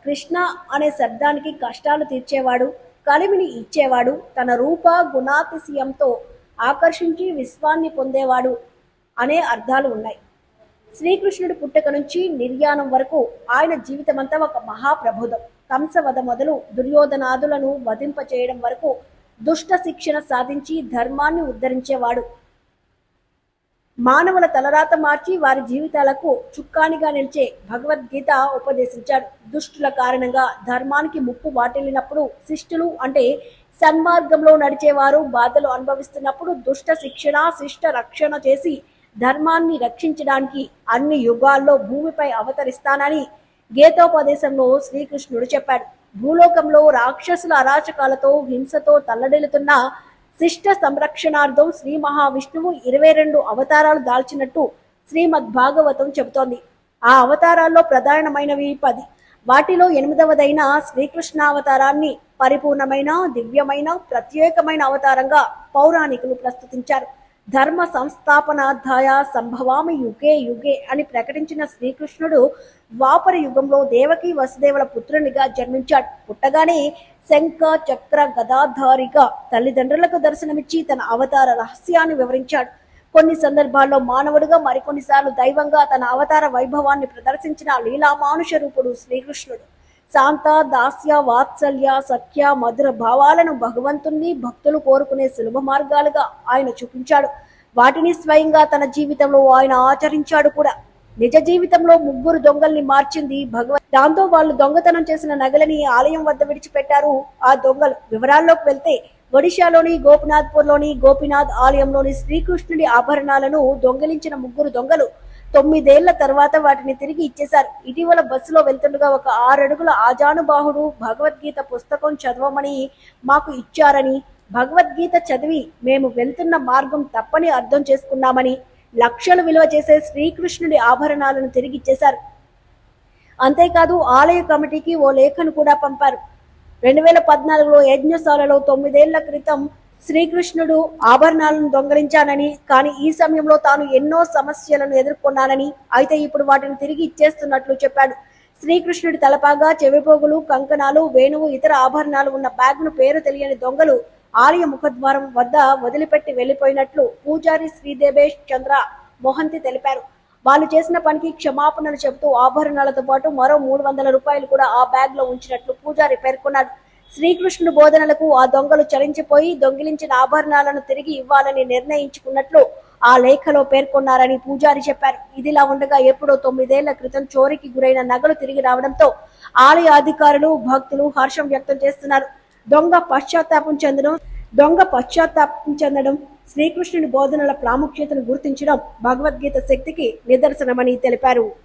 కృష్ణ అనే శబ్దానికి కష్టాలు తీర్చేవాడు కలిమిని ఇచ్చేవాడు తన రూప గుణాతిశయంతో ఆకర్షించి విశ్వాన్ని పొందేవాడు అనే అర్థాలు ఉన్నాయి శ్రీకృష్ణుడి పుట్టుక నుంచి నిర్యాణం వరకు ఆయన జీవితమంతా ఒక మహాప్రబోధం కంసవధ మొదలు దుర్యోధనాదులను వధింపచేయడం వరకు దుష్ట శిక్షణ సాధించి ధర్మాన్ని ఉద్ధరించేవాడు మానవుల తలరాత మార్చి వారి జీవితాలకు చుక్కానిగా నిలిచే భగవద్గీత ఉపదేశించాడు దుష్టుల కారణంగా ధర్మానికి ముప్పు వాటిల్లినప్పుడు శిష్టులు అంటే సన్మార్గంలో నడిచేవారు బాధలు అనుభవిస్తున్నప్పుడు దుష్ట శిక్షణ శిష్ట రక్షణ చేసి ధర్మాన్ని రక్షించడానికి అన్ని యుగాల్లో భూమిపై అవతరిస్తానని గీతోపదేశంలో శ్రీకృష్ణుడు చెప్పాడు భూలోకంలో రాక్షసుల అరాచకాలతో హింసతో తల్లడిల్లుతున్న శిష్ట సంరక్షణార్థం శ్రీ మహావిష్ణువు ఇరవై రెండు అవతారాలు దాల్చినట్టు శ్రీమద్ భాగవతం చెబుతోంది ఆ అవతారాల్లో ప్రధానమైనవి పది వాటిలో ఎనిమిదవదైన శ్రీకృష్ణావతారాన్ని పరిపూర్ణమైన దివ్యమైన ప్రత్యేకమైన అవతారంగా పౌరాణికులు ప్రస్తుతించారు ధర్మ సంస్థాపనాధ్యాయ సంభవామి యుగే యుగే అని ప్రకటించిన శ్రీకృష్ణుడు ద్వాపర యుగంలో దేవకి వసుదేవుల పుత్రునిగా జన్మించాడు పుట్టగానే శంఖ చక్ర గదాధారిగా తల్లిదండ్రులకు దర్శనమిచ్చి తన అవతార రహస్యాన్ని వివరించాడు కొన్ని సందర్భాల్లో మానవుడిగా మరికొన్నిసార్లు దైవంగా తన అవతార వైభవాన్ని ప్రదర్శించిన లీలామానుష రూపుడు శ్రీకృష్ణుడు శాంత దాస్య వాత్సల్య సఖ్య మధుర భావాలను భగవంతుణ్ణి భక్తులు కోరుకునే సులభ మార్గాలుగా ఆయన చూపించాడు వాటిని స్వయంగా తన జీవితంలో ఆయన ఆచరించాడు కూడా నిజ జీవితంలో ముగ్గురు దొంగల్ని మార్చింది భగవత్ దాంతో వాళ్ళు దొంగతనం చేసిన నగలని ఆలయం వద్ద విడిచిపెట్టారు ఆ దొంగలు వివరాల్లోకి వెళ్తే ఒడిశాలోని గోపినాథ్పూర్లోని గోపినాథ్ ఆలయంలోని శ్రీకృష్ణుడి ఆభరణాలను దొంగిలించిన ముగ్గురు దొంగలు తొమ్మిదేళ్ల తర్వాత వాటిని తిరిగి ఇచ్చేశారు ఇటీవల బస్సులో వెళ్తుండగా ఒక ఆరడుగుల ఆజానుబాహుడు భగవద్గీత పుస్తకం చదవమని మాకు ఇచ్చారని భగవద్గీత చదివి మేము వెళ్తున్న మార్గం తప్పని అర్థం చేసుకున్నామని లక్షలు విలువ చేసే శ్రీకృష్ణుడి ఆభరణాలను తిరిగి ఇచ్చేశారు అంతేకాదు ఆలయ కమిటీకి ఓ లేఖను కూడా పంపారు రెండు వేల పద్నాలుగులో యజ్ఞశాలలో తొమ్మిదేళ్ల క్రితం శ్రీకృష్ణుడు ఆభరణాలను దొంగలించానని కానీ ఈ సమయంలో తాను ఎన్నో సమస్యలను ఎదుర్కొన్నానని అయితే ఇప్పుడు వాటిని తిరిగి ఇచ్చేస్తున్నట్లు చెప్పాడు శ్రీకృష్ణుడి తలపాగా చెవిపోగులు కంకణాలు వేణువు ఇతర ఆభరణాలు ఉన్న బ్యాగ్ను పేరు తెలియని దొంగలు ఆలయ ముఖద్వారం వద్ద వదిలిపెట్టి వెళ్లిపోయినట్లు పూజారి శ్రీదేవేష్ చంద్ర మొహంతి తెలిపారు వాళ్ళు చేసిన పనికి క్షమాపణలు చెబుతూ ఆభరణాలతో పాటు మరో మూడు వందల రూపాయలు కూడా ఆ బ్యాగ్ లో ఉంచినట్లు పూజారి పేర్కొన్నాడు శ్రీకృష్ణుడు బోధనలకు ఆ దొంగలు చలించిపోయి దొంగిలించిన ఆభరణాలను తిరిగి ఇవ్వాలని నిర్ణయించుకున్నట్లు ఆ లేఖలో పేర్కొన్నారని పూజారి చెప్పారు ఇదిలా ఉండగా ఎప్పుడో తొమ్మిదేళ్ల క్రితం చోరీకి గురైన నగలు తిరిగి రావడంతో ఆలయ అధికారులు భక్తులు హర్షం వ్యక్తం చేస్తున్నారు దొంగ పశ్చాత్తాపం చెందడం దొంగ పశ్చాత్తాపం చెందడం శ్రీకృష్ణుని బోధనల ప్రాముఖ్యతను గుర్తించడం భగవద్గీత శక్తికి నిదర్శనమని తెలిపారు